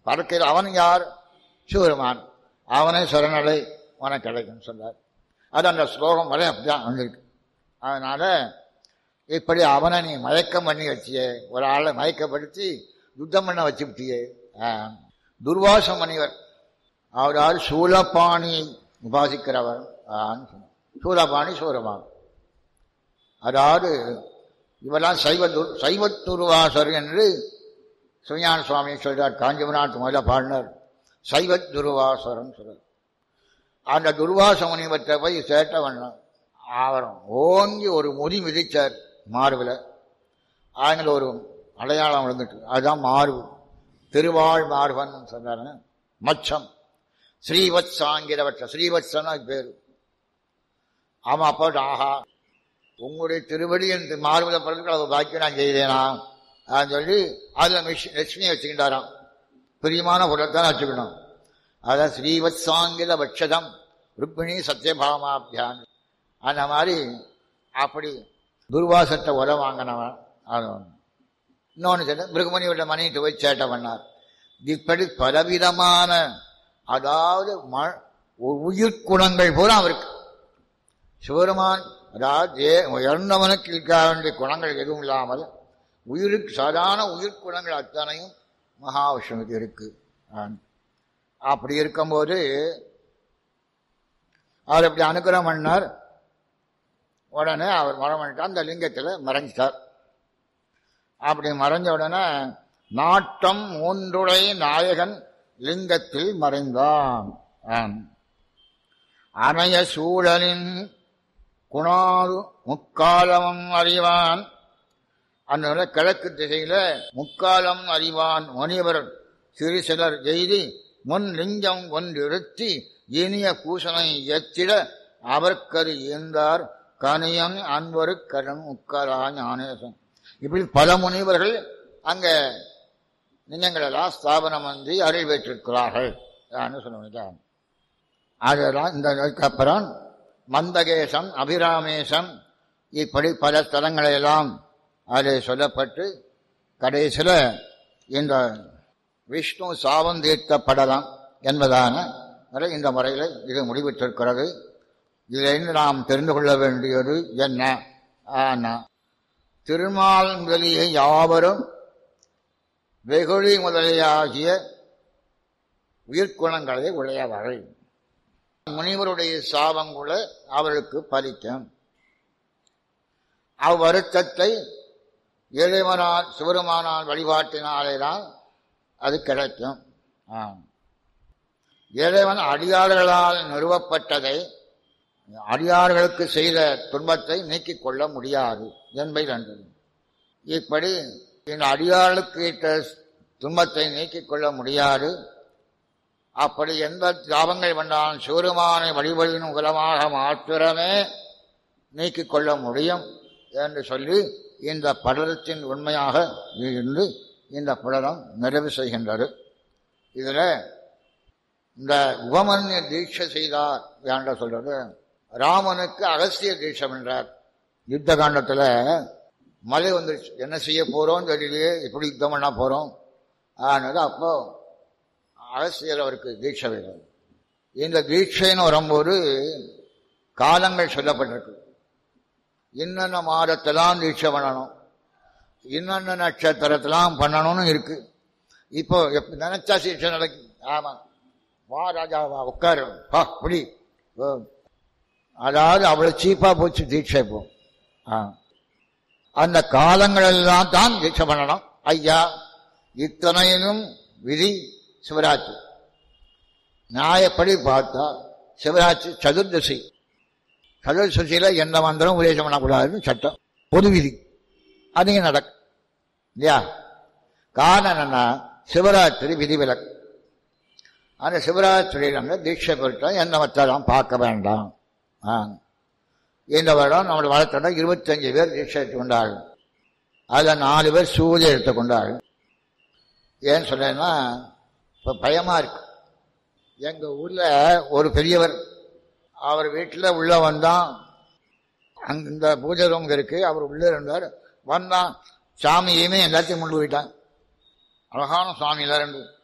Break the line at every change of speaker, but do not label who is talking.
பறக்கிற அவன் யார் சிவருமான் அவனே சரணடை உனக்கு கிடைக்கும் சொன்னார் அது அந்த ஸ்லோகம் வரை அப்படிதான் வந்திருக்கு அதனால இப்படி அவனை நீ மயக்கம் பண்ணி வச்சியே ஒரு ஆளை மயக்கப்படுத்தி யுத்தம் பண்ண வச்சு விட்டியே துர்வாச மணிவர் அவரால் சூலபாணியை உபாசிக்கிறவர் ஆன்னு சொன்னார். சூலபாணி சூரபாணி அதாவது இவெல்லாம் சைவ துர் சைவ துர்வாசர் என்று சிவஞான சுவாமி சொல்றார் காஞ்சிபுராத் முதல பாடினார் சைவ துர்வாசரம் சொல்றார் அந்த துர்வாச முனிவற்றை போய் சேட்டவன் அவர் ஓங்கி ஒரு முடி மிதிச்சார் மார்பில் ஆங்கில ஒரு அடையாளம் விழுந்துட்டு அதுதான் மார்பு திருவாழ் மார்பன் சொன்னாருங்க மச்சம் ஸ்ரீவத் சாங்கிரவற்ற ஸ்ரீவத்சனா பேரு ஆமா அப்போ ஆஹா உங்களுடைய திருவடி என்று மார்புல பிறகு அது பாக்கியம் நான் செய்தேனா அப்படின்னு சொல்லி அதுல மிஷ் லட்சுமியை வச்சுக்கிட்டாராம் பிரியமான பொருளைத்தான் வச்சுக்கணும் அதான் ஸ்ரீவத் சாங்கில வட்சதம் ருக்மிணி சத்யபாமாபியான் அந்த மாதிரி அப்படி துர்வாசத்தை உர வாங்கினவன் அது ஒண்ணு. இன்னொன்று சொல்ல மிருகமணியோட மணிட்டு போய் சேட்டை பண்ணார் இப்படி பலவிதமான அதாவது ம- உயிர் குணங்கள் பூரா அவருக்கு சிவருமான் அதாவது ஏ- உயர்ந்தவனுக்கு இருக்க வேண்டிய குணங்கள் எதுவும் இல்லாமல் உயிருக்கு சாதாரண உயிர் குணங்கள் அத்தனையும் மகாவிஷ்ணுவுக்கு இருக்கு ஆம். அப்படி இருக்கும்போது அவர் அப்படி அனுகிரகம் பண்ணார் உடனே அவர் மரம் பண்ணிட்டார் அந்த லிங்கத்தில் மறைஞ்சிட்டார் அப்படி மறைஞ்ச உடனே நாட்டம் மூன்றுடை நாயகன் லிங்கத்தில் மறைந்தான் ஆம். அணைய சூழலின் குணாது முக்காலமும் அறிவான் அந்த கிழக்கு திசையில முக்காலம் அறிவான் முனிவர் சிறு சிலர் எய்தி முன் லிங்கம் ஒன்றிருத்தி இனிய பூசனை எத்திட அவர்க்கரு ஈந்தார் கனியன் அன்பரு கடன் முக்காலா ஞானேசன் இப்படி பல முனிவர்கள் அங்க லிங்கங்களெல்லாம் ஸ்தாபனம் வந்து அருள் பெற்றிருக்கிறார்கள் சொல்லுவாங்க அதெல்லாம் இந்த அதுக்கப்புறம் மந்தகேசம் அபிராமேசம் இப்படி பல ஸ்தலங்களெல்லாம் அதில் சொல்லப்பட்டு கடைசியில் இந்த விஷ்ணு சாபம் தீர்க்கப்படலாம் என்பதான வரை இந்த முறையில் இது முடிவிட்டிருக்கிறது இதிலிருந்து நாம் தெரிந்து கொள்ள வேண்டியது என்ன ஆனா திருமால்களியை யாவரும் வெகுளி முதலியாகிய உயிர்க்குணங்களை உடையவர்கள் முனிவருடைய சாபம் கூட அவர்களுக்கு பலிக்கும் அவ்வருத்தத்தை இறைவனால் சிவருமானால் வழிபாட்டினாலேதான் அது கிடைக்கும் ஆம். இறைவன் அடியார்களால் நிறுவப்பட்டதை அடியார்களுக்கு செய்த துன்பத்தை நீக்கிக் கொள்ள முடியாது என்பதை நன்றது இப்படி இந்த அடியார்களுக்கு இட்ட துன்பத்தை நீக்கிக் கொள்ள முடியாது அப்படி எந்த தாபங்கள் வந்தாலும் சிவருமானை வழிபடியின் மூலமாக மாத்திரமே நீக்கிக் கொள்ள முடியும் என்று சொல்லி இந்த படலத்தின் உண்மையாக இருந்து இந்த படலம் நிறைவு செய்கின்றது இதில் இந்த உபமன்ய தீட்சை செய்தார் என்ற சொல்றது ராமனுக்கு அகஸ்திய தீட்சம் என்றார் யுத்த காண்டத்தில் மழை வந்துருச்சு என்ன செய்ய போறோம் தெரியலையே எப்படி யுத்தம் பண்ண போறோம் ஆனது அப்போ அகஸ்தியர் அவருக்கு தீட்சை வேணும் இந்த தீட்சைன்னு வரும்போது காலங்கள் சொல்லப்பட்டிருக்கு இன்னென்ன மாதத்தெல்லாம் தீட்சை பண்ணணும் இன்னென்ன நட்சத்திரத்தெல்லாம் பண்ணணும்னு இருக்கு இப்போ எப்ப நினைச்சா தீட்சை நடக்கும் ஆமா வா ராஜா வா உட்காரு வா புடி ஓ. அதாவது அவ்வளவு சீப்பா போச்சு தீட்சை இப்போ ஆ. அந்த காலங்களெல்லாம் தான் தீட்சை பண்ணணும் ஐயா இத்தனையிலும் விதி சிவராத்திரி நியாயப்படி பார்த்தா சிவராத்திரி சதுர்தசி சதுர்தசியில எந்த மந்திரம் உபதேசம் பண்ணக்கூடாதுன்னு சட்டம் பொது விதி அதையும் நடக்கும் இல்லையா காரணம் என்னன்னா சிவராத்திரி விதிவிலக்கு அந்த சிவராத்திரியில் அங்கே தீட்சை பெற்றா எந்த மத்தெல்லாம் பார்க்க வேண்டாம் ஆ. இந்த வருடம் நம்மளோட வளர்த்தோட இருபத்தஞ்சு பேர் தீட்சை எடுத்துக்கொண்டார்கள் அதில் நாலு பேர் சூரிய எடுத்துக்கொண்டார்கள் ஏன்னு சொல்றேன்னா இப்போ பயமா இருக்கு எங்க ஊர்ல ஒரு பெரியவர் அவர் வீட்டில் உள்ள வந்தான் அங்க இந்த பூஜை ரூம் இருக்கு அவர் உள்ளே இருந்தார் வந்தான் சாமியுமே எல்லாத்தையும் கொண்டு போயிட்டான் அழகான சுவாமி எல்லாம் ரெண்டு